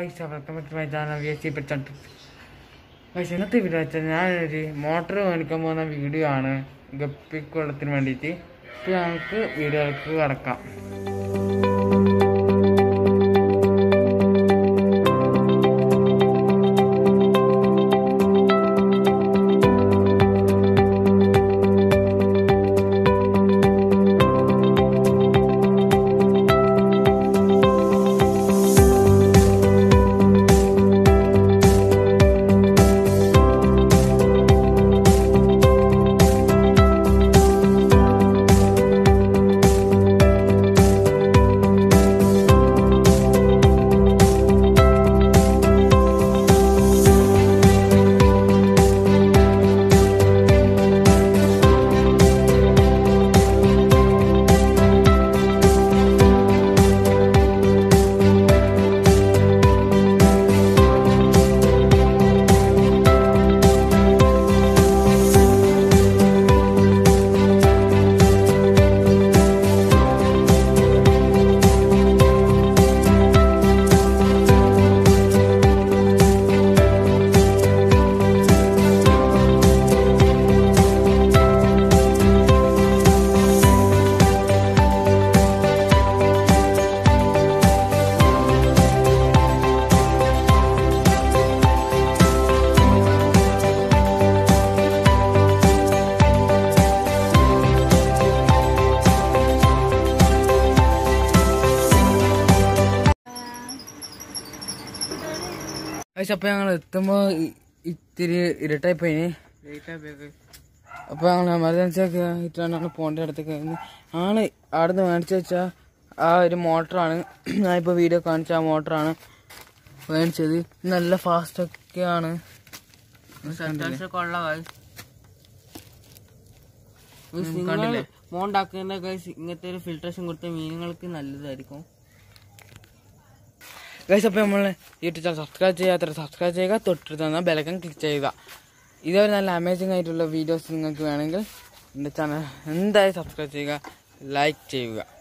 Guys welcome back to my channel V S C പച്ചട്ട് guys ഇന്നത്തെ video വെച്ചാൽ ഞാനൊരു മോട്ടർ മേടിക്കാൻ പോകുന്ന വീഡിയോ ആണ് ഗപ്പിക്കുളത്തിന് വേണ്ടിയിട്ട് അപ്പോൾ ഞങ്ങൾക്ക് വീഡിയോയിലേക്ക് കടക്കാം ഗൈസ് അപ്പോൾ ഞങ്ങൾ എത്തുമ്പോൾ ഇത്തിരി ഇരുട്ടായി പോയിന് അപ്പോൾ ഞങ്ങൾ എമർജൻസി ഒക്കെ ആയിട്ടാണ് ഞങ്ങൾ പോകേണ്ട അടുത്തേക്ക് വരുന്നത് ആണ് അവിടെ നിന്ന് മേടിച്ച് വെച്ചാൽ ആ ഒരു മോട്ടറാണ് ഞാനിപ്പോൾ വീഡിയോ കാണിച്ച ആ മോട്ടറാണ് മേടിച്ചത് നല്ല ഫാസ്റ്റ് ഒക്കെയാണ് കണ്ടില്ലേ? മോണ്ടാക്കുന്ന ഗൈസ് ഇങ്ങനത്തെ ഒരു ഫിൽട്രേഷൻ കൊടുത്ത മീനുകൾക്ക് നല്ലതായിരിക്കും ഗൈസ് അപ്പോൾ നമ്മൾ യൂട്യൂബ് ചാനൽ സബ്സ്ക്രൈബ് ചെയ്യാത്ത സബ്സ്ക്രൈബ് ചെയ്യുക തൊട്ടിട്ട് തന്നാൽ ബെലക്കം ക്ലിക്ക് ചെയ്യുക ഇതൊരു നല്ല അമേസിംഗ് ആയിട്ടുള്ള വീഡിയോസ് നിങ്ങൾക്ക് വേണമെങ്കിൽ എൻ്റെ ചാനൽ എന്തായാലും സബ്സ്ക്രൈബ് ചെയ്യുക ലൈക്ക് ചെയ്യുക